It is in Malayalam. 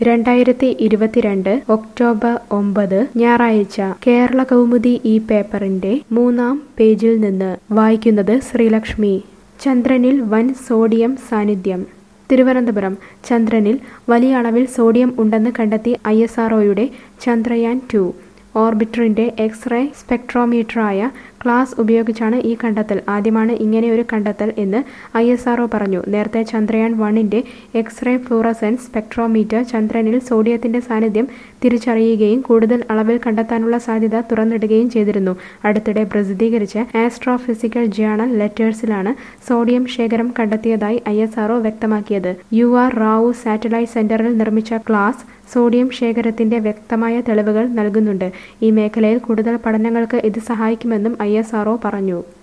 രണ്ടായിരത്തി ഇരുപത്തിരണ്ട് ഒക്ടോബർ ഒമ്പത് ഞായറാഴ്ച കേരള കൗമുദി ഈ പേപ്പറിന്റെ മൂന്നാം പേജിൽ നിന്ന് വായിക്കുന്നത് ശ്രീലക്ഷ്മി ചന്ദ്രനിൽ വൻ സോഡിയം സാന്നിധ്യം തിരുവനന്തപുരം ചന്ദ്രനിൽ വലിയ അളവിൽ സോഡിയം ഉണ്ടെന്ന് കണ്ടെത്തി ഐ എസ് ആർഒയുടെ ചന്ദ്രയാൻ ടു ഓർബിറ്ററിന്റെ എക്സ്റേ സ്പെക്ട്രോമീറ്ററായ ക്ലാസ് ഉപയോഗിച്ചാണ് ഈ കണ്ടെത്തൽ ആദ്യമാണ് ഇങ്ങനെ ഒരു കണ്ടെത്തൽ എന്ന് ഐ എസ് ആർഒ പറഞ്ഞു നേരത്തെ ചന്ദ്രയാൻ വണ്ണിന്റെ എക്സ്റേ ഫ്ലൂറസെൻസ് സ്പെക്ട്രോമീറ്റർ ചന്ദ്രനിൽ സോഡിയത്തിന്റെ സാന്നിധ്യം തിരിച്ചറിയുകയും കൂടുതൽ അളവിൽ കണ്ടെത്താനുള്ള സാധ്യത തുറന്നിടുകയും ചെയ്തിരുന്നു അടുത്തിടെ പ്രസിദ്ധീകരിച്ച ആസ്ട്രോഫിസിക്കൽ ജേണൽ ലെറ്റേഴ്സിലാണ് സോഡിയം ശേഖരം കണ്ടെത്തിയതായി ഐ എസ് ആർഒ വ്യക്തമാക്കിയത് യു ആർ റാവു സാറ്റലൈറ്റ് സെന്ററിൽ നിർമ്മിച്ച ക്ലാസ് സോഡിയം ശേഖരത്തിന്റെ വ്യക്തമായ തെളിവുകൾ നൽകുന്നുണ്ട് ഈ മേഖലയിൽ കൂടുതൽ പഠനങ്ങൾക്ക് ഇത് സഹായിക്കുമെന്നും ഐ പറഞ്ഞു